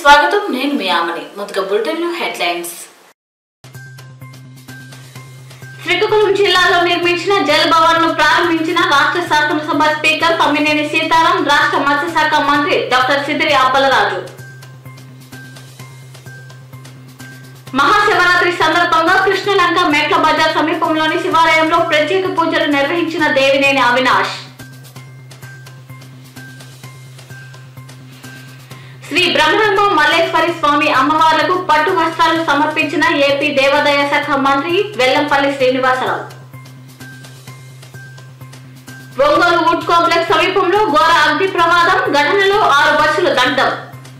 స్వాగతం నేను మీ ఆమని ముందుగా బులెటిన్లో హెడ్లైన్స్ శ్రీకాకుళం జిల్లాలో నిర్మించిన జల్ భవన్ ను ప్రారంభించిన రాష్ట్ర శాసనసభ స్పీకర్ తమ్మినేని సీతారాం రాష్ట్ర మత్స్యశాఖ మంత్రి డాక్టర్ సిద్దిరి అప్పలరాజు మహాశివరాత్రి సందర్భంగా కృష్ణలంక మేట్ల బజార్ సమీపంలోని శివాలయంలో ప్రత్యేక పూజలు నిర్వహించిన దేవినేని అవినాష్ శ్రీ బ్రహ్మరంభ మల్లేశ్వరి స్వామి అమ్మవార్లకు పట్టు వస్త్రాలు సమర్పించిన ఏపీ దేవాదాయ శాఖ మంత్రి వెల్లంపల్లి శ్రీనివాసరావు ఒంగోలు వుడ్ కాంప్లెక్స్ సమీపంలో ఘోర అగ్ని ప్రమాదం ఘటనలో ఆరు బస్సులు దగ్ధం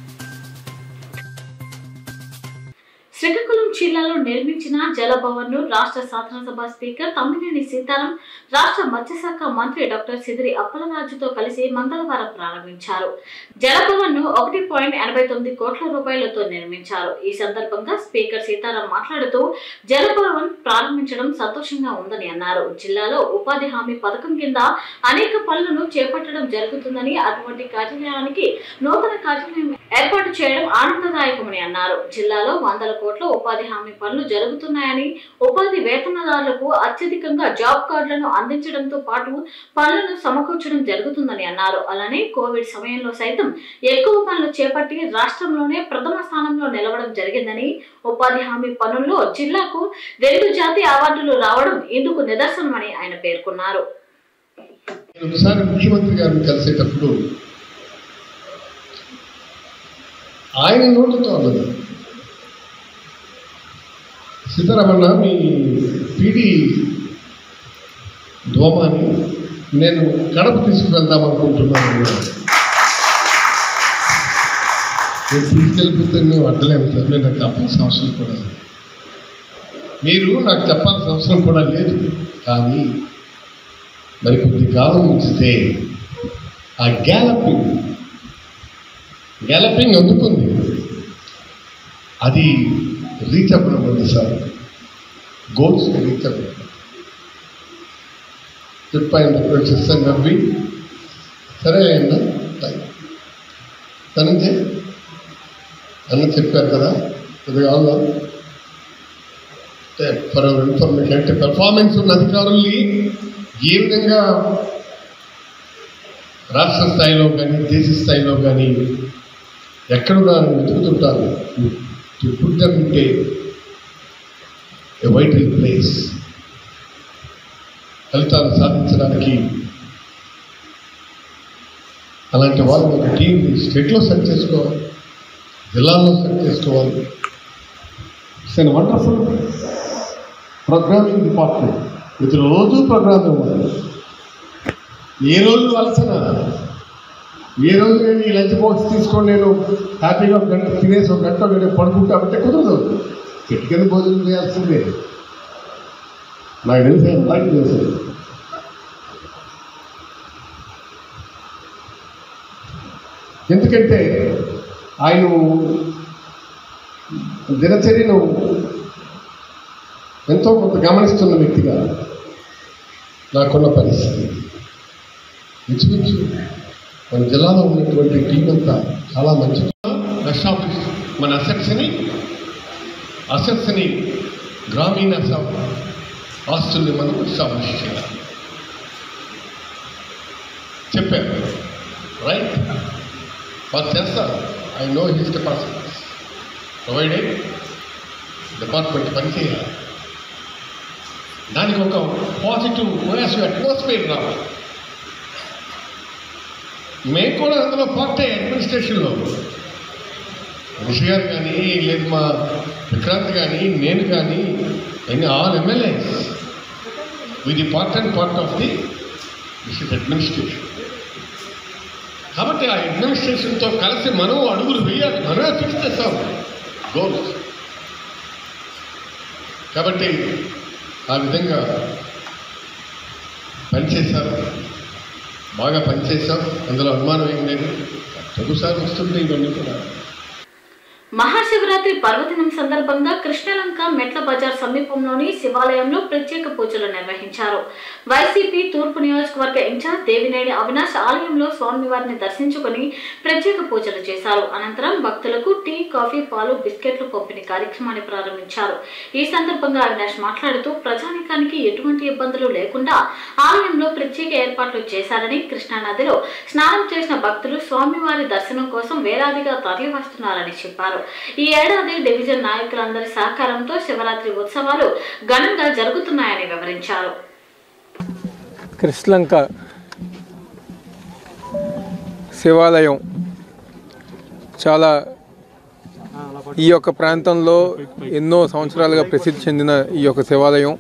శ్రీకాకుళం జిల్లాలో నిర్మించిన జలభవన్ ను రాష్ట్ర శాసనసభ స్పీకర్ తమ్మినేని సీతారాం రాష్ట్ర మత్స్యశాఖ మంత్రి డాక్టర్ సిదిరి అప్పలరాజుతో కలిసి మంగళవారం ప్రారంభించారు జలభవన్ ను ఒకటి పాయింట్ ఎనభై తొమ్మిది కోట్ల రూపాయలతో నిర్మించారు ఈ సందర్భంగా స్పీకర్ సీతారాం మాట్లాడుతూ జలభవన్ ప్రారంభించడం సంతోషంగా ఉందని అన్నారు జిల్లాలో ఉపాధి హామీ పథకం కింద అనేక పనులను చేపట్టడం జరుగుతుందని అటువంటి కార్యాలయానికి నూతన కార్యాలయం ఏర్పాటు చేయడం ఆనందదాయకమని అన్నారు జిల్లాలో వందల కోట్ల ఉపాధి హామీ పనులు జరుగుతున్నాయని ఉపాధి వేతనదారులకు అత్యధికంగా జాబ్ కార్డులను అందించడంతో పాటు పనులను సమకూర్చడం జరుగుతుందని అన్నారు అలానే కోవిడ్ సమయంలో సైతం ఎక్కువ పనులు చేపట్టి రాష్ట్రంలోనే ప్రథమ స్థానంలో నిలవడం జరిగిందని ఉపాధి హామీ పనుల్లో జిల్లాకు రెండు జాతీయ అవార్డులు రావడం ఇందుకు నిదర్శనమని ఆయన పేర్కొన్నారు నేను ఒకసారి ముఖ్యమంత్రి గారిని కలిసేటప్పుడు ఆయన నోటితో అన్నది సీతారామన్న మీ పీడి దోమాని నేను కడప తీసుకువెళ్దాం అనుకుంటున్నాను అన్నాడు. నేను తీసుకెళ్ళిపోతే మేము అడ్డలేము సార్ మీరు నాకు చెప్పాల్సిన అవసరం కూడా లేదు. మీరు నాకు చెప్పాల్సిన అవసరం కూడా లేదు కానీ మరి కొద్ది కాలం ఉంచితే ఆ గ్యాలపింగ్ గ్యాలపింగ్ అందుకుంది అది రీచ్ అవ్వడం సార్ గోల్స్ రీచ్ అవ్వడం చెప్పాను వచ్చేస్తాను నవ్వి సరే అన్న తనంటే అన్న చెప్పారు కదా కొద్దిగా అవునా ఫర్ అవర్ ఇన్ఫర్మేషన్ అంటే పెర్ఫార్మెన్స్ ఉన్న అధికారుల్ని ఏ విధంగా రాష్ట్ర స్థాయిలో కానీ దేశ స్థాయిలో కానీ ఎక్కడున్నారు వెతుకుతుంటారు టు పుట్ దమ్ ఉంటే ఎ వైటల్ ప్లేస్ ఫలితాలు సాధించడానికి అలాంటి వాళ్ళు ఒక టీం స్టేట్లో సెట్ చేసుకోవాలి జిల్లాలో సెట్ చేసుకోవాలి it's an wonderful programming department ప్రతిరోజు ప్రోగ్రామ్ ఇవ్వాలి ఏ రోజు అలసన ఏ రోజు నేను ఈ లంచ్ బాక్స్ తీసుకొని నేను హ్యాపీగా ఒక గంట తినేసి ఒక గంట గంట పడుకుంటామంటే కుదరదు చెట్టు కింద భోజనం చేయాల్సిందే నాకు తెలిసి అలాగే చేసేది ఎందుకంటే ఆయన దినచర్యను ఎంతో కొంత గమనిస్తున్న వ్యక్తిగా నాకున్న పరిస్థితి ఇంచుమించు మన జిల్లాలో ఉన్నటువంటి టీం అంతా చాలా మంచి ఎస్టాబ్లిష్ మన అసెట్స్ని అసెట్స్ని గ్రామీణ స- ఆస్తుల్ని మనం ఎస్టాబ్లిష్ చేయాలి చెప్పారు రైట్ వాళ్ళు చేస్తారు I know his capacities provided department పనిచేయాలి దానికి ఒక పాజిటివ్ వయసు అట్మాస్ఫియర్ రావాలి మేము కూడా అందులో పార్టీ అడ్మినిస్ట్రేషన్లో రిషి గారు కానీ లేదు మా విక్రాంత్ కానీ నేను కానీ ఎన్ని ఆల్ ఎమ్మెల్యేస్ ఇది part and part of the this is administration కాబట్టి ఆ అడ్మినిస్ట్రేషన్తో కలిసి మనం అడుగులు వేయాలి మనమే ఫిక్స్ చేస్తాం గోల్స్ కాబట్టి ఆ విధంగా పనిచేశారు బాగా పనిచేశాం అందులో అనుమానం ఏం లేదు ఒకసారి వస్తుంటే ఇవన్నీ కూడా మహాశివరాత్రి శివరాత్రి పర్వదినం సందర్భంగా కృష్ణలంక మెట్ల బజార్ సమీపంలోని శివాలయంలో ప్రత్యేక పూజలు నిర్వహించారు వైసీపీ తూర్పు నియోజకవర్గ ఇన్ఛార్జ్ దేవినేని అవినాష్ ఆలయంలో స్వామివారిని దర్శించుకుని ప్రత్యేక పూజలు చేశారు అనంతరం భక్తులకు టీ కాఫీ పాలు బిస్కెట్లు పంపిణీ కార్యక్రమాన్ని ప్రారంభించారు ఈ సందర్భంగా అవినాష్ మాట్లాడుతూ ప్రజానికానికి ఎటువంటి ఇబ్బందులు లేకుండా ఆలయంలో ప్రత్యేక ఏర్పాట్లు చేశారని కృష్ణా నదిలో స్నానం చేసిన భక్తులు స్వామివారి దర్శనం కోసం వేలాదిగా తరలివస్తున్నారని చెప్పారు ఈ ఏడాది డివిజన్ నాయకులందరి సహకారంతో శివరాత్రి ఉత్సవాలు ఘనంగా జరుగుతున్నాయని వివరించారు కృష్ణలంక శివాలయం చాలా ఈ యొక్క ప్రాంతంలో ఎన్నో సంవత్సరాలుగా ప్రసిద్ధి చెందిన ఈ యొక్క శివాలయం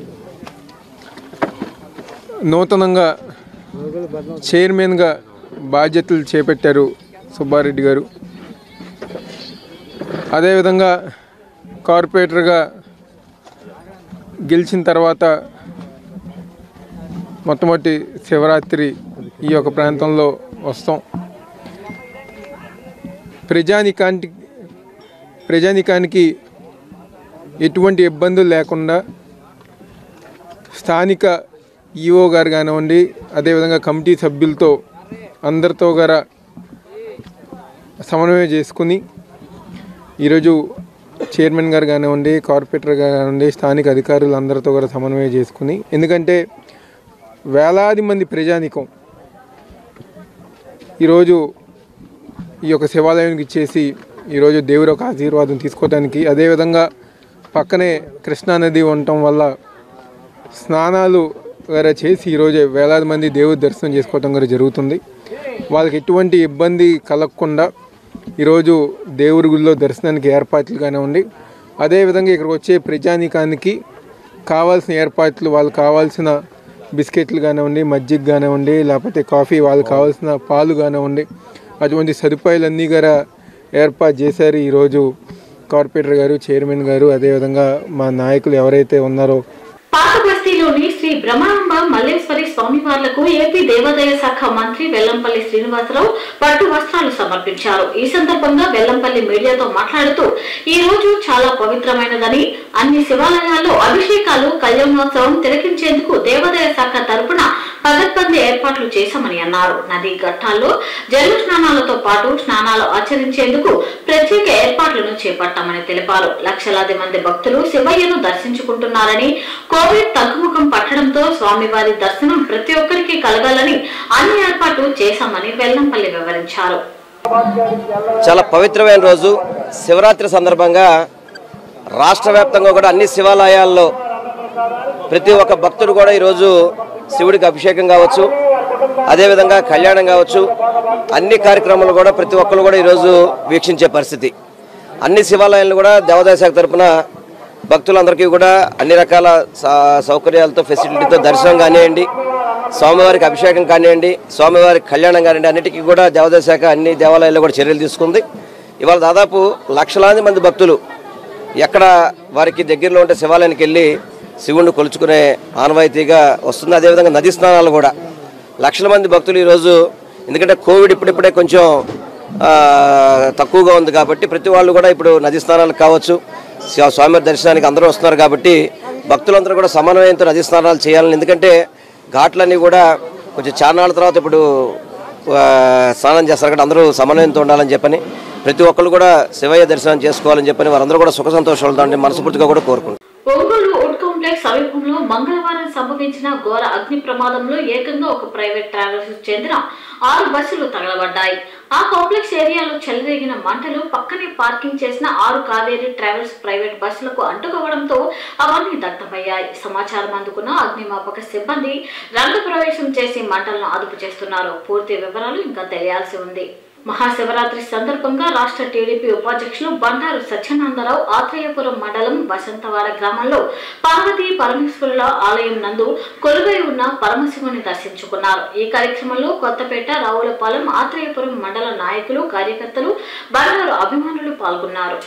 నూతనంగా చైర్మన్గా బాధ్యతలు చేపట్టారు సుబ్బారెడ్డి గారు అదేవిధంగా కార్పొరేటర్గా గెలిచిన తర్వాత మొట్టమొదటి శివరాత్రి ఈ యొక్క ప్రాంతంలో వస్తాం ప్రజానికానికి ప్రజానికానికి ఎటువంటి ఇబ్బందులు లేకుండా స్థానిక ఈఓ గారు కానివ్వండి అదేవిధంగా కమిటీ సభ్యులతో అందరితో గార సమన్వయం చేసుకుని ఈరోజు చైర్మన్ గారు కానివ్వండి కార్పొరేటర్ గారు కానివ్వండి స్థానిక అధికారులు అందరితో కూడా సమన్వయం చేసుకుని ఎందుకంటే వేలాది మంది ప్రజానికం ఈరోజు ఈ యొక్క శివాలయానికి ఇచ్చేసి ఈరోజు దేవుడి యొక్క ఆశీర్వాదం తీసుకోవడానికి అదేవిధంగా పక్కనే కృష్ణానది ఉండటం వల్ల స్నానాలు వేరే చేసి ఈరోజు వేలాది మంది దేవుడి దర్శనం చేసుకోవటం కూడా జరుగుతుంది వాళ్ళకి ఎటువంటి ఇబ్బంది కలగకుండా ఈరోజు దేవుడి గుడిలో దర్శనానికి ఏర్పాట్లు కానివ్వండి అదేవిధంగా ఇక్కడికి వచ్చే ప్రజానికానికి కావాల్సిన ఏర్పాట్లు వాళ్ళకి కావాల్సిన బిస్కెట్లు కానివ్వండి మజ్జిగ కానివ్వండి లేకపోతే కాఫీ వాళ్ళకి కావాల్సిన పాలు కానివ్వండి అటువంటి సదుపాయాలన్నీ కూడా ఏర్పాటు చేశారు ఈరోజు కార్పొరేటర్ గారు చైర్మన్ గారు అదేవిధంగా మా నాయకులు ఎవరైతే ఉన్నారో పాత బస్తీలోని శ్రీ బ్రహ్మాంబ మల్లేశ్వరి స్వామివార్లకు ఏపీ దేవాదాయ శాఖ మంత్రి వెల్లంపల్లి శ్రీనివాసరావు పట్టు వస్త్రాలు సమర్పించారు ఈ సందర్భంగా వెల్లంపల్లి మీడియాతో మాట్లాడుతూ ఈ రోజు చాలా పవిత్రమైనదని అన్ని శివాలయాల్లో అభిషేకాలు కళ్యాణోత్సవం తిలకించేందుకు దేవాదాయ శాఖ తరపున పగడ్బందీ ఏర్పాట్లు చేశామని అన్నారు నదీ ఘట్టాల్లో జల స్నానాలతో పాటు స్నానాలు ఆచరించేందుకు ప్రత్యేక ఏర్పాట్లను చేపట్టామని తెలిపారు లక్షలాది మంది భక్తులు శివయ్యను దర్శించుకుంటున్నారని కోవిడ్ తగ్గుముఖం పట్టడంతో స్వామివారి దర్శనం ప్రతి ఒక్కరికి కలగాలని అన్ని ఏర్పాట్లు చేశామని వెల్లంపల్లి వివరించారు చాలా పవిత్రమైన రోజు శివరాత్రి సందర్భంగా రాష్ట్ర వ్యాప్తంగా కూడా అన్ని శివాలయాల్లో ప్రతి ఒక్క భక్తుడు కూడా ఈరోజు శివుడికి అభిషేకం కావచ్చు అదేవిధంగా కళ్యాణం కావచ్చు అన్ని కార్యక్రమాలు కూడా ప్రతి ఒక్కరు కూడా ఈరోజు వీక్షించే పరిస్థితి అన్ని శివాలయాలను కూడా దేవాదాయ శాఖ తరపున భక్తులందరికీ కూడా అన్ని రకాల స- సౌకర్యాలతో ఫెసిలిటీతో దర్శనం కానివ్వండి స్వామివారికి అభిషేకం కానివ్వండి స్వామివారికి కళ్యాణం కానివ్వండి అన్నిటికీ కూడా దేవాదాయ శాఖ అన్ని దేవాలయాల్లో కూడా చర్యలు తీసుకుంది ఇవాళ దాదాపు లక్షలాది మంది భక్తులు ఎక్కడ వారికి దగ్గరలో ఉంటే శివాలయానికి వెళ్ళి శివుణ్ణి కొలుచుకునే ఆనవాయితీగా వస్తుంది అదేవిధంగా నది స్నానాలు కూడా లక్షల మంది భక్తులు ఈరోజు ఎందుకంటే కోవిడ్ ఇప్పుడిప్పుడే కొంచెం ఆ, తక్కువగా ఉంది కాబట్టి ప్రతి వాళ్ళు కూడా ఇప్పుడు నది స్నానాలు కావచ్చు శివ- స్వామివారి దర్శనానికి అందరూ వస్తున్నారు కాబట్టి భక్తులందరూ కూడా సమన్వయంతో నది స్నానాలు చేయాలని ఎందుకంటే ఘాట్లన్నీ కూడా కొంచెం చాన్నాళ్ళ తర్వాత ఇప్పుడు ఆ, స్నానం చేస్తారు కాబట్టి అందరూ సమన్వయంతో ఉండాలని చెప్పని ప్రతి ఒక్కళ్ళు కూడా శివయ్య దర్శనం చేసుకోవాలని చెప్పని వారందరూ కూడా సుఖ సంతోషాలతో ఉండి మనస్ఫూర్తిగా కూడా కోరుకుంటున్నారు ఒంగోలు వుడ్ కాంప్లెక్స్ సమీపంలో మంగళవారం సంభవించిన ఘోర అగ్ని ప్రమాదంలో ఏకంగా ఒక ప్రైవేట్ ట్రావెల్స్ చెందిన ఆరు బస్సులు తగలబడ్డాయి ఆ కాంప్లెక్స్ ఏరియాలో చెలరేగిన మంటలు పక్కనే పార్కింగ్ చేసిన ఆరు కావేరీ ట్రావెల్స్ ప్రైవేట్ బస్సులకు అంటుకోవడంతో అవన్నీ దగ్ధమయ్యాయి సమాచారం అందుకున్న అగ్నిమాపక సిబ్బంది రంగప్రవేశం చేసి మంటలను అదుపు చేస్తున్నారు పూర్తి వివరాలు ఇంకా తెలియాల్సి ఉంది మహాశివరాత్రి సందర్భంగా రాష్ట్ర టీడీపీ ఉపాధ్యక్షులు బండారు సత్యనందరావు ఆత్రేయపురం మండలం వసంతవాడ గ్రామంలో పార్వతీ పరమేశ్వరుల ఆలయం నందు కొలువై ఉన్న పరమశివుని దర్శించుకున్నారు ఈ కార్యక్రమంలో కొత్తపేట రావులపాలెం ఆత్రేయపురం మండల నాయకులు కార్యకర్తలు బండారు అభిమానులు పాల్గొన్నారు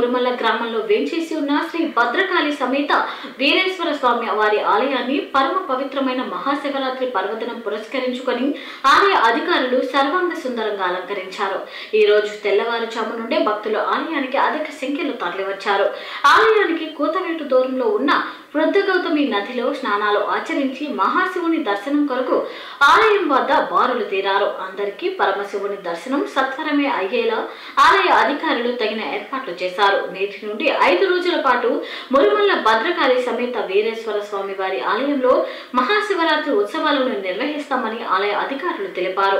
మురుమల్ల గ్రామంలో వేంచేసి ఉన్న శ్రీ భద్రకాళి సమేత వీరేశ్వర స్వామి వారి ఆలయాన్ని పరమ పవిత్రమైన మహాశివరాత్రి పర్వదినం పురస్కరించుకొని ఆలయ అధికారులు సర్వాంగ సుందరంగా అలంకరించారు ఈ రోజు తెల్లవారుజాము నుండే భక్తులు ఆలయానికి అధిక సంఖ్యలో తరలివచ్చారు ఆలయానికి కూతవేటు దూరంలో ఉన్న వృద్ధ గౌతమి నదిలో స్నానాలు ఆచరించి మహాశివుని దర్శనం కొరకు ఆలయం వద్ద బారులు తీరారు అందరికీ పరమశివుని దర్శనం సత్వరమే అయ్యేలా ఆలయ అధికారులు తగిన ఏర్పాట్లు చేశారు నేటి నుండి ఐదు రోజుల పాటు మురుమల్ల భద్రకాళి సమేత వీరేశ్వర స్వామి వారి ఆలయంలో మహాశివరాత్రి ఉత్సవాలను నిర్వహిస్తామని ఆలయ అధికారులు తెలిపారు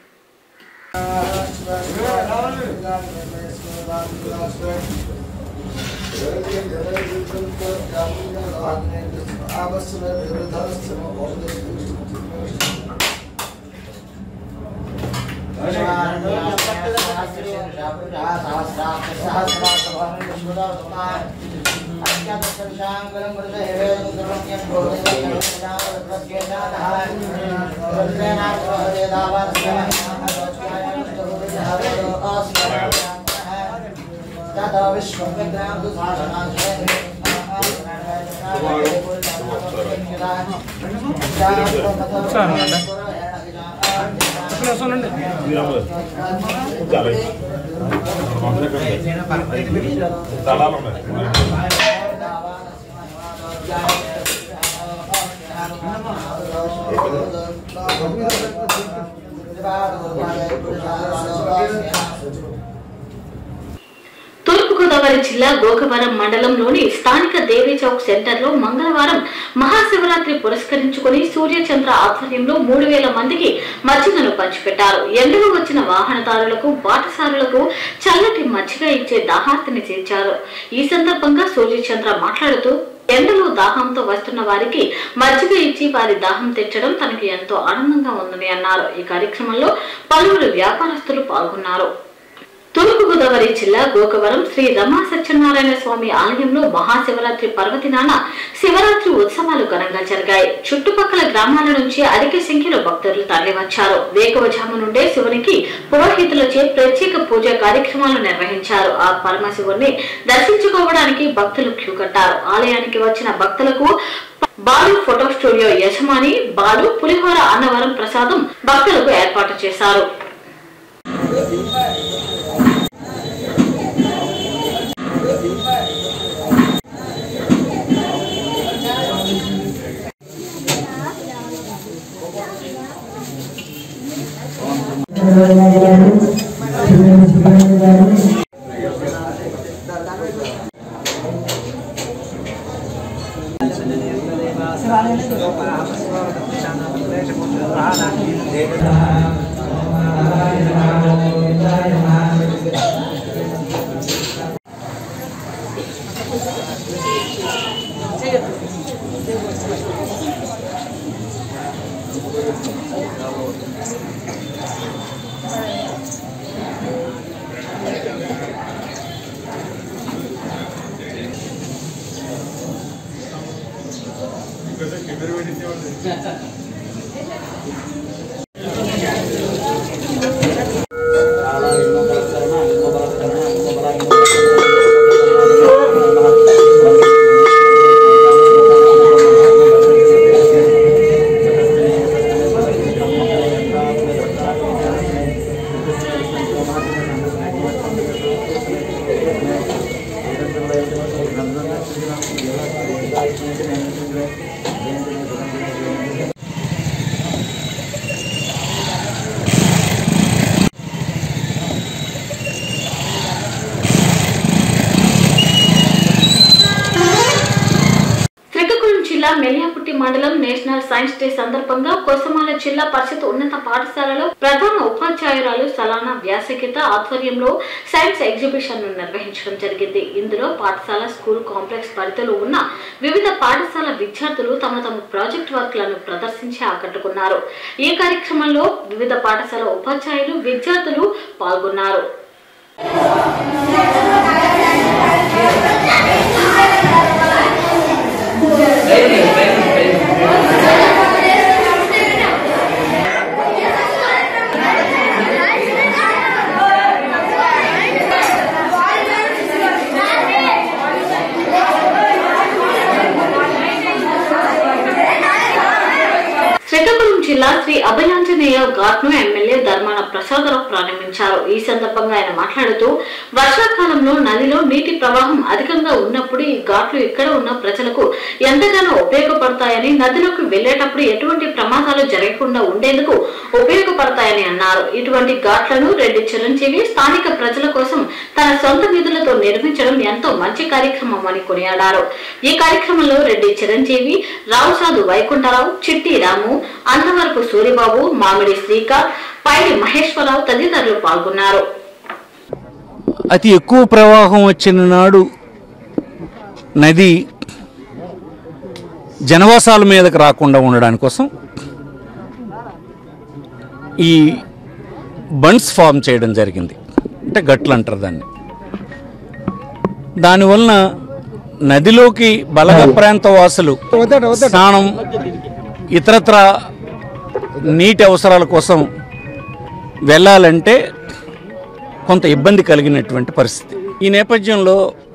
తూర్పుగోదావరి జిల్లా గోకవరం మండలంలోని స్థానిక దేవీ చౌక్ సెంటర్లో మంగళవారం మహాశివరాత్రి పురస్కరించుకుని సూర్యచంద్ర ఆధ్వర్యంలో మూడు వేల మందికి మజ్జిగను పంచిపెట్టారు ఎండలో వచ్చిన వాహనదారులకు బాటసారులకు చల్లటి మజ్జిగ ఇచ్చే దాహార్తిని తీర్చారు ఈ సందర్భంగా సూర్యచంద్ర మాట్లాడుతూ ఎండలో దాహంతో వస్తున్న వారికి మజ్జిగ ఇచ్చి వారి దాహం తెచ్చడం తనకి ఎంతో ఆనందంగా ఉందని అన్నారు ఈ కార్యక్రమంలో పలువురు వ్యాపారస్తులు పాల్గొన్నారు తూర్పుగోదావరి జిల్లా గోకవరం శ్రీ రమా సత్యనారాయణ స్వామి ఆలయంలో మహాశివరాత్రి పర్వదినాన శివరాత్రి ఉత్సవాలు ఘనంగా జరిగాయి చుట్టుపక్కల గ్రామాల నుంచి అధిక సంఖ్యలో భక్తులు తరలివచ్చారు వేకువజాము నుండే శివునికి పురోహితులచే ప్రత్యేక పూజా కార్యక్రమాలు నిర్వహించారు ఆ పరమశివుణ్ణి దర్శించుకోవడానికి భక్తులు క్యూ కట్టారు ఆలయానికి వచ్చిన భక్తులకు బాలు ఫోటో స్టూడియో యజమాని బాలు పులిహోర అన్నవరం ప్రసాదం భక్తులకు ఏర్పాటు చేశారు శ్రీకాకుళం జిల్లా మెలియాపుట్టి మండలం నేషనల్ సైన్స్ డే సందర్భంగా కోసమాల జిల్లా పరిషత్ ఉన్నత పాఠశాలలో ప్రధాన ఉపాధ్యాయురాలు సలానా వ్యాసగీత ఆధ్వర్యంలో సైన్స్ ఎగ్జిబిషన్ ను నిర్వహించడం జరిగింది ఇందులో పాఠశాల స్కూల్ కాంప్లెక్స్ పరిధిలో ఉన్న వివిధ పాఠశాల విద్యార్థులు తమ తమ ప్రాజెక్ట్ వర్క్లను ప్రదర్శించి ఆకట్టుకున్నారు ఈ కార్యక్రమంలో వివిధ పాఠశాల ఉపాధ్యాయులు విద్యార్థులు పాల్గొన్నారు Thank you. జిల్లా శ్రీ అభయాంజనేయ ఘాట్ ను ఎమ్మెల్యే ధర్మాన ప్రసాదరావు ప్రారంభించారు ఈ సందర్భంగా ఆయన మాట్లాడుతూ వర్షాకాలంలో నదిలో నీటి ప్రవాహం అధికంగా ఉన్నప్పుడు ఈ ఘాట్లు ఇక్కడ ఉన్న ప్రజలకు ఎంతగానో ఉపయోగపడతాయని నదిలోకి వెళ్లేటప్పుడు ఎటువంటి ప్రమాదాలు జరగకుండా ఉండేందుకు ఉపయోగపడతాయని అన్నారు ఇటువంటి ఘాట్లను రెడ్డి చిరంజీవి స్థానిక ప్రజల కోసం తన సొంత నిధులతో నిర్మించడం ఎంతో మంచి కార్యక్రమం అని కొనియాడారు ఈ కార్యక్రమంలో రెడ్డి చిరంజీవి రావుసాదు వైకుంఠరావు చిట్టి రాము అన్నవరపు సూరిబాబు మామిడి శ్రీకాంత్ పైడి మహేశ్వరరావు తదితరులు పాల్గొన్నారు అతి ఎక్కువ ప్రవాహం వచ్చిన నాడు నది జనవాసాల మీదకి రాకుండా ఉండడానికి కోసం ఈ బండ్స్ ఫామ్ చేయడం జరిగింది అంటే గట్లు అంటారు దాన్ని దానివలన నదిలోకి బలగ ప్రాంత వాసులు స్నానం ఇతరత్ర నీటి అవసరాల కోసం వెళ్ళాలంటే కొంత ఇబ్బంది కలిగినటువంటి పరిస్థితి ఈ నేపథ్యంలో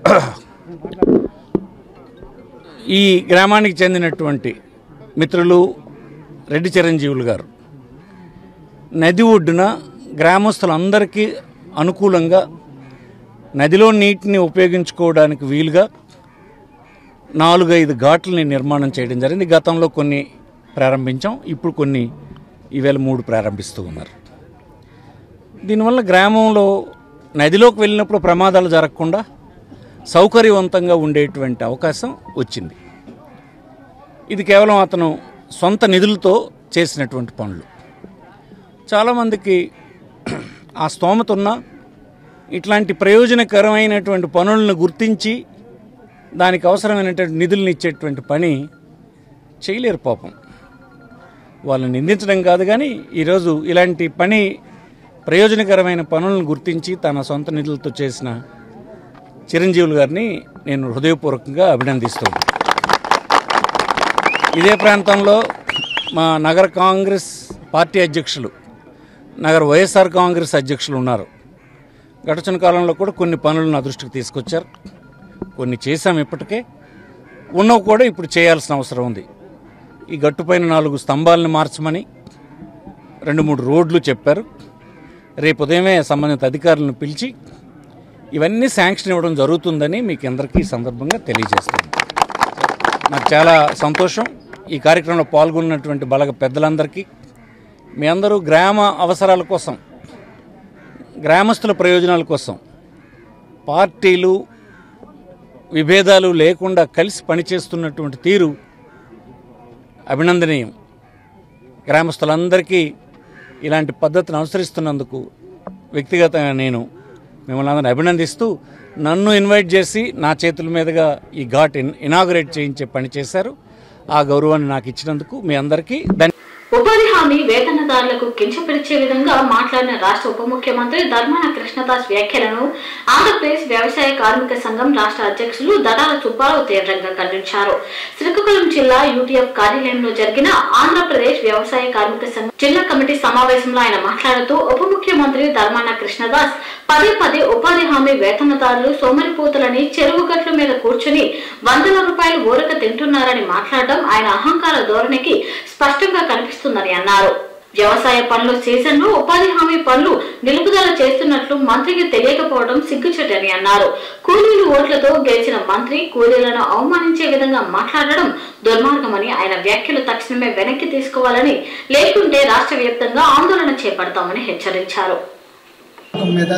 ఈ గ్రామానికి చెందినటువంటి మిత్రులు రెడ్డి చిరంజీవులు గారు నది ఒడ్డున గ్రామస్తులందరికీ అనుకూలంగా నదిలో నీటిని ఉపయోగించుకోవడానికి వీలుగా నాలుగైదు ఘాట్లని నిర్మాణం చేయడం జరిగింది గతంలో కొన్ని ప్రారంభించాం ఇప్పుడు కొన్ని ఈవేళ మూడు ప్రారంభిస్తూ ఉన్నారు దీనివల్ల గ్రామంలో నదిలోకి వెళ్ళినప్పుడు ప్రమాదాలు జరగకుండా సౌకర్యవంతంగా ఉండేటువంటి అవకాశం వచ్చింది ఇది కేవలం అతను సొంత నిధులతో చేసినటువంటి పనులు చాలామందికి ఆ స్తోమత ఉన్న ఇట్లాంటి ప్రయోజనకరమైనటువంటి పనులను గుర్తించి దానికి అవసరమైనటువంటి నిధులను ఇచ్చేటువంటి పని చేయలేరు పాపం వాళ్ళని నిందించడం కాదు కానీ ఈరోజు ఇలాంటి పని ప్రయోజనకరమైన పనులను గుర్తించి తన సొంత నిధులతో చేసిన చిరంజీవులు గారిని నేను హృదయపూర్వకంగా అభినందిస్తున్నాను ఇదే ప్రాంతంలో మా నగర కాంగ్రెస్ పార్టీ అధ్యక్షులు నగర వైఎస్ఆర్ కాంగ్రెస్ అధ్యక్షులు ఉన్నారు గడచిన కాలంలో కూడా కొన్ని పనులను నా దృష్టికి తీసుకొచ్చారు కొన్ని చేశాం ఇప్పటికే ఉన్నవి కూడా ఇప్పుడు చేయాల్సిన అవసరం ఉంది ఈ గట్టుపైన నాలుగు స్తంభాలను మార్చమని రెండు మూడు రోడ్లు చెప్పారు రేపు ఉదయమే సంబంధిత అధికారులను పిలిచి ఇవన్నీ శాంక్షన్ ఇవ్వడం జరుగుతుందని మీకు అందరికీ ఈ సందర్భంగా తెలియజేస్తాను నాకు చాలా సంతోషం ఈ కార్యక్రమంలో పాల్గొన్నటువంటి బలగ పెద్దలందరికీ మీ అందరూ గ్రామ అవసరాల కోసం గ్రామస్తుల ప్రయోజనాల కోసం పార్టీలు విభేదాలు లేకుండా కలిసి పనిచేస్తున్నటువంటి తీరు అభినందనీయం గ్రామస్తులందరికీ ఇలాంటి పద్ధతిని అనుసరిస్తున్నందుకు వ్యక్తిగతంగా నేను మిమ్మల్ని అందరిని అభినందిస్తూ నన్ను ఇన్వైట్ చేసి నా చేతుల మీదుగా ఈ ఘాట్ ఇన్ ఇనాగరేట్ చేయించే పని చేశారు ఆ గౌరవాన్ని నాకు ఇచ్చినందుకు మీ అందరికీ ధన్య ఉపాధి హామీ వేతనదారులకు కించపరిచే విధంగా మాట్లాడిన రాష్ట్ర ఉప ముఖ్యమంత్రి ధర్మాన కృష్ణదాస్ వ్యాఖ్యలను ఆంధ్రప్రదేశ్ వ్యవసాయ కార్మిక సంఘం రాష్ట్ర అధ్యక్షులు దడాల సుబ్బారావు తీవ్రంగా ఖండించారు శ్రీకాకుళం జిల్లా యూటీఎఫ్ కార్యాలయంలో జరిగిన ఆంధ్రప్రదేశ్ వ్యవసాయ కార్మిక సంఘం జిల్లా కమిటీ సమావేశంలో ఆయన మాట్లాడుతూ ఉప ముఖ్యమంత్రి ధర్మాన కృష్ణదాస్ పదే పదే ఉపాధి హామీ వేతనదారులు సోమరిపోతులని చెరువు గట్ల మీద కూర్చుని వందల రూపాయలు ఊరక తింటున్నారని మాట్లాడడం ఆయన అహంకార ధోరణికి స్పష్టంగా కనిపిస్తుందని అన్నారు వ్యవసాయ పనులు సీజన్ లో ఉపాధి హామీ పనులు నిలుపుదల చేస్తున్నట్లు మంత్రికి తెలియకపోవడం సిగ్గుచెట్టని అన్నారు కూలీలు ఓట్లతో గెలిచిన మంత్రి కూలీలను అవమానించే విధంగా మాట్లాడడం దుర్మార్గమని ఆయన వ్యాఖ్యలు తక్షణమే వెనక్కి తీసుకోవాలని లేకుంటే రాష్ట్ర వ్యాప్తంగా ఆందోళన చేపడతామని హెచ్చరించారు పథకం మీద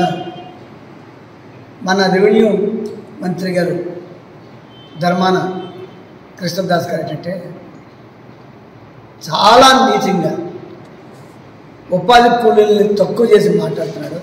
మన రెవెన్యూ మంత్రి గారు ధర్మాన కృష్ణదాస్ గారు ఏంటంటే చాలా నీచంగా ఉపాధి కూలీలని తక్కువ చేసి మాట్లాడుతున్నాడు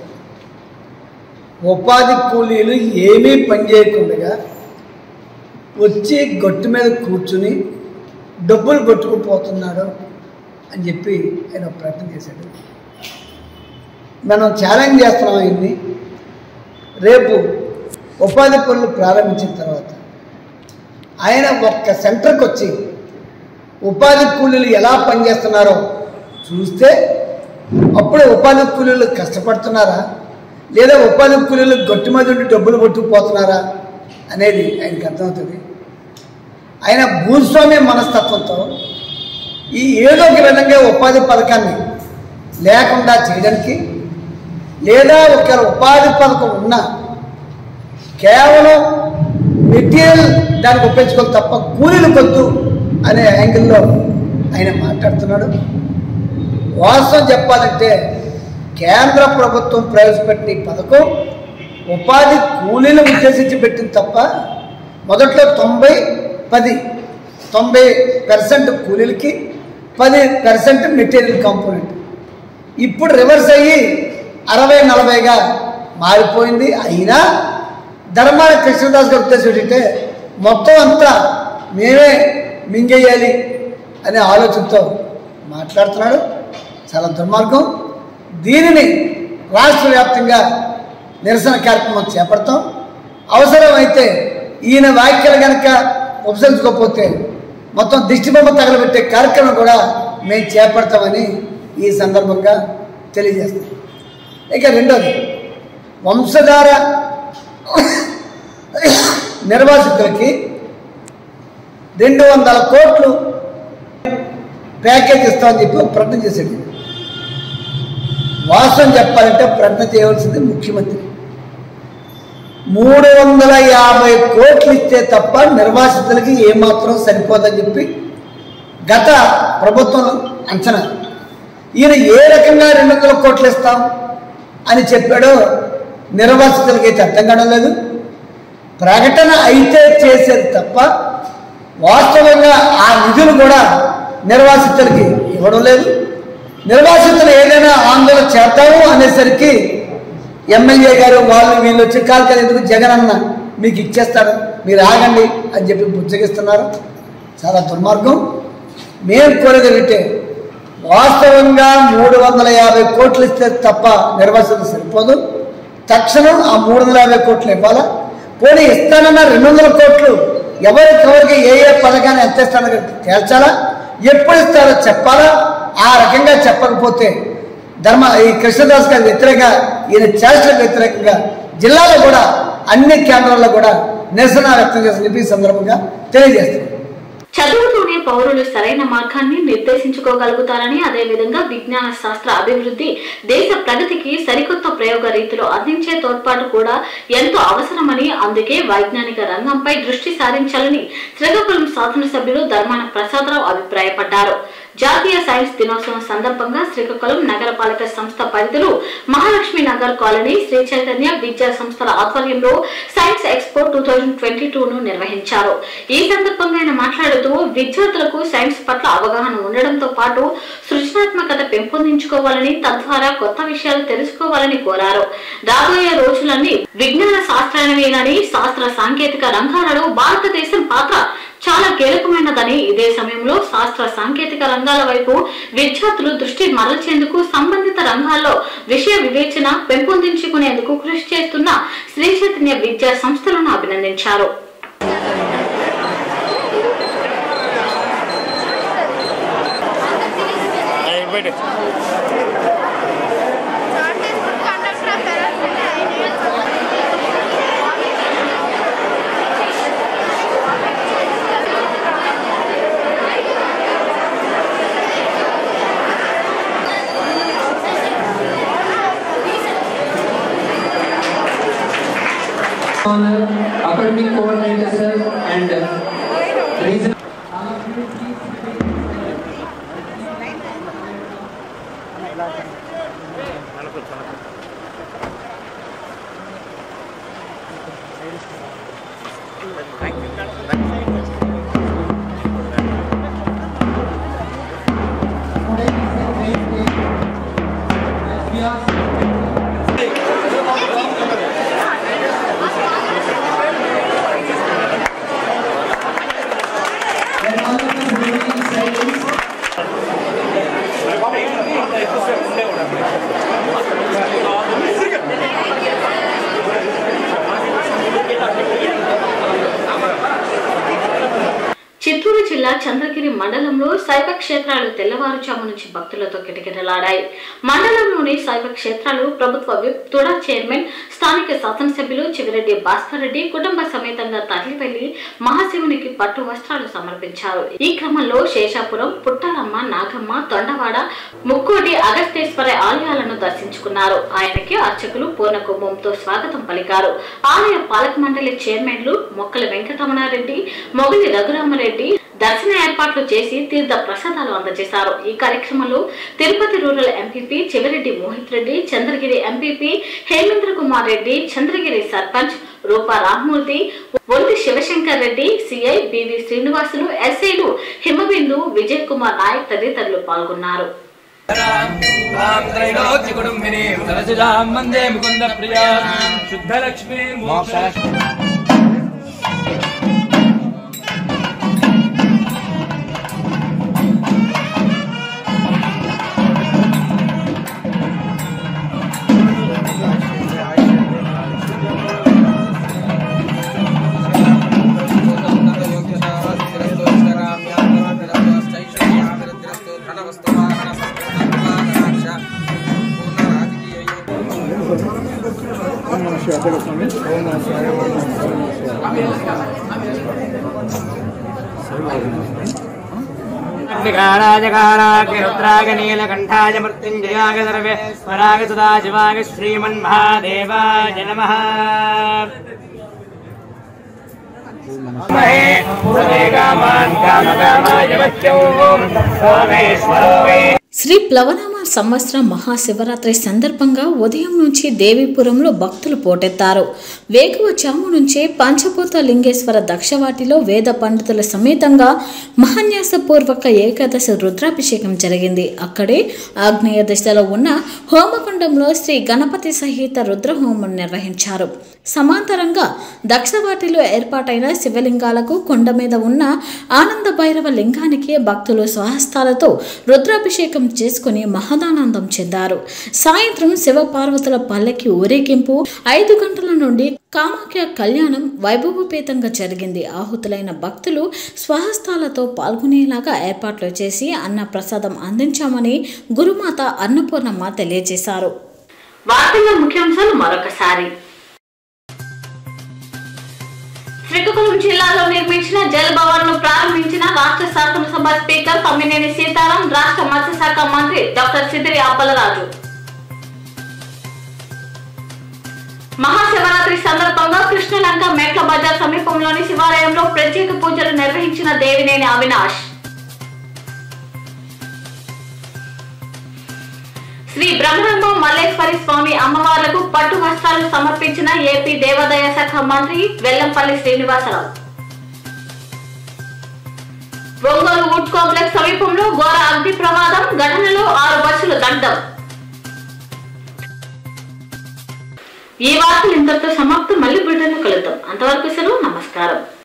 ఉపాధి కూలీలు ఏమీ పని చేయకుండా వచ్చి గట్టు మీద కూర్చుని డబ్బులు కొట్టుకుపోతున్నాడు అని చెప్పి ఆయన ఒక ప్రయత్నం చేశాడు మనం ఛాలెంజ్ చేస్తున్నాం ఆయన్ని రేపు ఉపాధి పనులు ప్రారంభించిన తర్వాత ఆయన ఒక్క సెంటర్కి వచ్చి ఉపాధి కూలీలు ఎలా పనిచేస్తున్నారో చూస్తే అప్పుడే ఉపాధి కూలీలు కష్టపడుతున్నారా లేదా ఉపాధి కూలీలు గట్టి మీద ఉండి డబ్బులు కొట్టుకుపోతున్నారా అనేది ఆయనకి అర్థమవుతుంది ఆయన భూస్వామ్య మనస్తత్వంతో ఈ ఏదో ఒక విధంగా ఉపాధి పథకాన్ని లేకుండా చేయడానికి లేదా ఒకవేళ ఉపాధి పథకం ఉన్నా కేవలం మెటీరియల్ దానికి ఉపయోగించుకోవాలి తప్ప కూలీలు కొద్దు అనే యాంగిల్లో ఆయన మాట్లాడుతున్నాడు వాస్తవం చెప్పాలంటే కేంద్ర ప్రభుత్వం ప్రవేశపెట్టిన ఈ పథకం ఉపాధి కూలీలు ఉద్దేశించి పెట్టింది తప్ప మొదట్లో తొంభై పది తొంభై పర్సెంట్ కూలీలకి పది పర్సెంట్ మెటీరియల్ కాంపోనెంట్ ఇప్పుడు రివర్స్ అయ్యి అరవై నలభైగా మారిపోయింది అయినా ధర్మాన కృష్ణదాస్ గారి ఉద్దేశం ఏంటంటే మొత్తం అంతా మేమే మింగేయాలి అనే ఆలోచనతో మాట్లాడుతున్నాడు చాలా దుర్మార్గం దీనిని రాష్ట్ర వ్యాప్తంగా నిరసన కార్యక్రమం చేపడతాం అవసరమైతే ఈయన వ్యాఖ్యలు కనుక ఉపసరించుకోకపోతే మొత్తం దిష్టిబొమ్మ తగలబెట్టే కార్యక్రమం కూడా మేము చేపడతామని ఈ సందర్భంగా తెలియజేస్తాం ఇక రెండోది వంశధార నిర్వాసితులకి రెండు వందల కోట్లు ప్యాకేజ్ ఇస్తామని చెప్పి ఒక ప్రకటన చేశాడు వాస్తవం చెప్పాలంటే ప్రకటన చేయవలసింది ముఖ్యమంత్రి మూడు వందల యాభై కోట్లు ఇస్తే తప్ప నిర్వాసితులకి ఏమాత్రం సరిపోదని చెప్పి గత ప్రభుత్వం అంచనా ఈయన ఏ రకంగా రెండు వందల కోట్లు ఇస్తాం అని చెప్పాడో నిర్వాసితులకి అయితే అర్థం కావడం లేదు ప్రకటన అయితే చేసేది తప్ప వాస్తవంగా ఆ నిధులు కూడా నిర్వాసితులకి ఇవ్వడం లేదు నిర్వాసితులు ఏదైనా ఆందోళన చేద్దాము అనేసరికి ఎమ్మెల్యే గారు వాళ్ళు వీళ్ళు వచ్చి కాలు ఎందుకు జగన్ అన్న మీకు ఇచ్చేస్తాడు మీరు ఆగండి అని చెప్పి బుచ్చగిస్తున్నారు చాలా దుర్మార్గం మేము కోరేది ఏమిటే వాస్తవంగా మూడు వందల యాభై కోట్లు ఇస్తే తప్ప నిర్వాసితులు సరిపోదు తక్షణం ఆ మూడు వందల యాభై కోట్లు ఇవ్వాలా పోనీ ఇస్తానన్న రెండు వందల కోట్లు ఎవరికెవరికి ఏ ఏ పథకాన్ని ఎంత ఇస్తానో తేల్చాలా ఎప్పుడు ఇస్తారో చెప్పాలా ఆ రకంగా చెప్పకపోతే ధర్మ ఈ కృష్ణదాస్ గారి వ్యతిరేకంగా ఈయన చేష్టలకు వ్యతిరేకంగా జిల్లాలో కూడా అన్ని కేంద్రాల్లో కూడా నిరసన వ్యక్తం చేసిన చెప్పి ఈ సందర్భంగా తెలియజేస్తున్నారు చదువుతూనే పౌరులు సరైన మార్గాన్ని నిర్దేశించుకోగలుగుతారని అదేవిధంగా విజ్ఞాన శాస్త్ర అభివృద్ధి దేశ ప్రగతికి సరికొత్త ప్రయోగ రీతిలో అందించే తోడ్పాటు కూడా ఎంతో అవసరమని అందుకే వైజ్ఞానిక రంగంపై దృష్టి సారించాలని శ్రీకాకుళం శాసనసభ్యులు ధర్మాన ప్రసాదరావు అభిప్రాయపడ్డారు జాతీయ సైన్స్ దినోత్సవం సందర్భంగా శ్రీకాకుళం నగరపాలక సంస్థ పరిధిలో మహాలక్ష్మి నగర్ కాలనీ శ్రీ చైతన్య విద్యా సంస్థల ఆధ్వర్యంలో science expo two thousand twenty ను నిర్వహించారు ఈ సందర్భంగా ఆయన మాట్లాడుతూ విద్యార్థులకు సైన్స్ పట్ల అవగాహన ఉండడంతో పాటు సృజనాత్మకత పెంపొందించుకోవాలని తద్వారా కొత్త విషయాలు తెలుసుకోవాలని కోరారు రాబోయే రోజులన్నీ విజ్ఞాన శాస్త్రానివేనని శాస్త్ర సాంకేతిక రంగాలలో భారతదేశం పాత్ర చాలా కీలకమైనదని ఇదే సమయంలో శాస్త్ర సాంకేతిక రంగాల వైపు విద్యార్థులు దృష్టి మరల్చేందుకు సంబంధిత రంగాల్లో విషయ వివేచన పెంపొందించుకునేందుకు కృషి చేస్తున్న శ్రీ చైతన్య విద్యా సంస్థలను అభినందించారు honor, academic coordinator sir, and uh, regional. Let all of us remain in silence. జిల్లా చంద్రగిరి మండలంలో శైవ క్షేత్రాలు తెల్లవారుజాము నుంచి భక్తులతో కిటకిటలాడాయి మండలంలోని శైవ క్షేత్రాలు ప్రభుత్వ విప్ తుడా చైర్మన్ స్థానిక శాసనసభ్యులు చివిరెడ్డి భాస్కర్ రెడ్డి కుటుంబ సమేతంగా తరలి వెళ్లి మహాశివునికి పట్టు వస్త్రాలు సమర్పించారు ఈ క్రమంలో శేషాపురం పుట్టాలమ్మ నాగమ్మ తొండవాడ ముక్కోటి అగస్తేశ్వర ఆలయాలను దర్శించుకున్నారు ఆయనకి అర్చకులు పూర్ణ కుంభంతో స్వాగతం పలికారు ఆలయ పాలక మండలి చైర్మన్లు మొక్కల వెంకటరమణారెడ్డి మొగలి రఘురామరెడ్డి దర్శన ఏర్పాట్లు చేసి తీర్థ ప్రసాదాలు అందజేశారు ఈ కార్యక్రమంలో Tirupati rural MPP Chevireddy Mohith Reddy Chandragiri MPP Hemendra Kumar Reddy Chandragiri sarpanch Rupa Rammurthy ఒంటి శివశంకర్ రెడ్డి సిఐ బివి శ్రీనివాసులు ఎస్ఐలు హిమబిందు విజయ్ కుమార్ నాయక్ తదితరులు పాల్గొన్నారు त्रैलोक्यकुटुम्बिनी सरसिजां वन्दे मुकुन्दप्रिया शुद्धलक्ष्मी రుద్రాగ నీలకంఠాయ మృత్యుంజయాగ సర్వే స్వరాగ సదాశివాగ శ్రీమన్మహాదేవాయ నమ శ్రీ ప్లవనామ సంవత్సర మహాశివరాత్రి సందర్భంగా ఉదయం నుంచి దేవీపురంలో భక్తులు పోటెత్తారు వేకువజాము నుంచే పంచభూత లింగేశ్వర దక్షవాటిలో వేద పండితుల సమేతంగా మహాన్యాసపూర్వక ఏకాదశి రుద్రాభిషేకం జరిగింది అక్కడే ఆగ్నేయ దిశలో ఉన్న హోమకుండంలో శ్రీ గణపతి సహిత రుద్రహోమం నిర్వహించారు సమాంతరంగా దక్షవాటిలో ఏర్పాటైన శివలింగాలకు కొండ మీద ఉన్న ఆనంద భైరవ లింగానికి భక్తులు స్వహస్తాలతో రుద్రాభిషేకం చేసుకుని మహదానందం చెందారు సాయంత్రం శివపార్వతుల పల్లకి ఊరేగింపు ఐదు గంటల నుండి కామాఖ్య కళ్యాణం వైభవపేతంగా జరిగింది ఆహుతులైన భక్తులు స్వహస్తాలతో పాల్గొనేలాగా ఏర్పాట్లు చేసి అన్న ప్రసాదం అందించామని గురుమాత అన్నపూర్ణమ్మ తెలియజేశారు వార్తల ముఖ్యాంశాలు మరొకసారి శ్రీకాకుళం జిల్లాలో నిర్మించిన జల్ భవన్ ను ప్రారంభించిన రాష్ట్ర శాసనసభ స్పీకర్ తమ్మినేని సీతారాం రాష్ట్ర మత్స్యశాఖ మంత్రి డాక్టర్ సిదిరి అప్పలరాజు మహాశివరాత్రి సందర్భంగా కృష్ణలంక మేట్ల బజార్ సమీపంలోని శివాలయంలో ప్రత్యేక పూజలు నిర్వహించిన దేవినేని అవినాష్ శ్రీ బ్రహ్మరంగ మల్లేశ్వరి స్వామి అమ్మవార్లకు పట్టు వస్త్రాలు సమర్పించిన ఏపీ దేవాదాయ శాఖ మంత్రి వెల్లంపల్లి శ్రీనివాసరావు ఒంగోలు వుడ్ కాంప్లెక్స్ సమీపంలో ఘోర అగ్ని ప్రమాదం ఘటనలో ఆరు బస్సులు దగ్ధం ఈ వార్తలు ఇంతటితో సమాప్తం మళ్ళీ బ్రిటన్ కలుద్దాం అంతవరకు సెలవు నమస్కారం